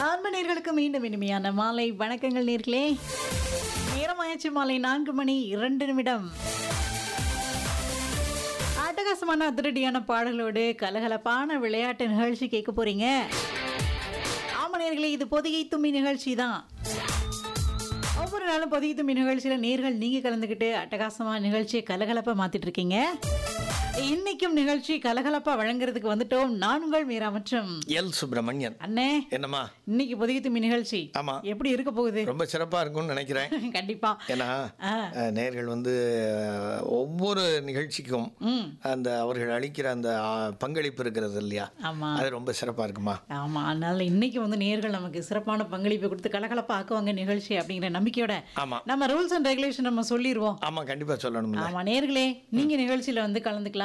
ஆன்ம நேர்களுக்கு மீண்டும் இனிமையான மாலை வணக்கங்கள் நேர்களே நேரமாயாச்சு மாலை நான்கு மணி இரண்டு நிமிடம் அட்டகாசமான அதிரடியான பாடலோடு கலகலப்பான விளையாட்டு நிகழ்ச்சி கேட்க போறீங்க ஆமா நேர்களே இது பொதிகை தும்மி நிகழ்ச்சி தான் ஒவ்வொரு நாளும் பொதிகை தும்மி நிகழ்ச்சியில் நேர்கள் நீங்க கலந்துக்கிட்டு அட்டகாசமான நிகழ்ச்சியை கலகலப்பா மாத்திட்டு இருக்கீங்க இன்னைக்கும் நிகழ்ச்சி கலகலப்பா வழங்குறதுக்கு வந்துட்டோம் நான் உங்கள் மீரா மற்றும் எல் சுப்பிரமணியன் அண்ணே என்னம்மா இன்னைக்கு பொதிகை தும்மி நிகழ்ச்சி ஆமா எப்படி இருக்க போகுது ரொம்ப சிறப்பா இருக்கும்னு நினைக்கிறேன் கண்டிப்பா ஏன்னா ஆ. அஹ், நேயர்கள் வந்து அஹ், ஒவ்வொரு நிகழ்ச்சிக்கும் ம் அந்த அவர்கள் அளிக்கிற அந்த ஆ, பங்களிப்பு இருக்கிறது இல்லையா ஆமா அது ரொம்ப சிறப்பா இருக்குமா ஆமா அதனால இன்னைக்கு வந்து நேர்கள் நமக்கு சிறப்பான பங்களிப்பு கொடுத்து கலகலப்பா ஆக்குவாங்க நிகழ்ச்சி அப்படிங்கிற நம்பிக்கையோட ஆமா நம்ம ரூல்ஸ் அண்ட் ரெகுலேஷன் நம்ம சொல்லிடுவோம் ஆமா கண்டிப்பா சொல்லணும்ல ஆமா நேர்களே நீங்க நிகழ்ச்சியில வந்து கலந்துக்கலாம்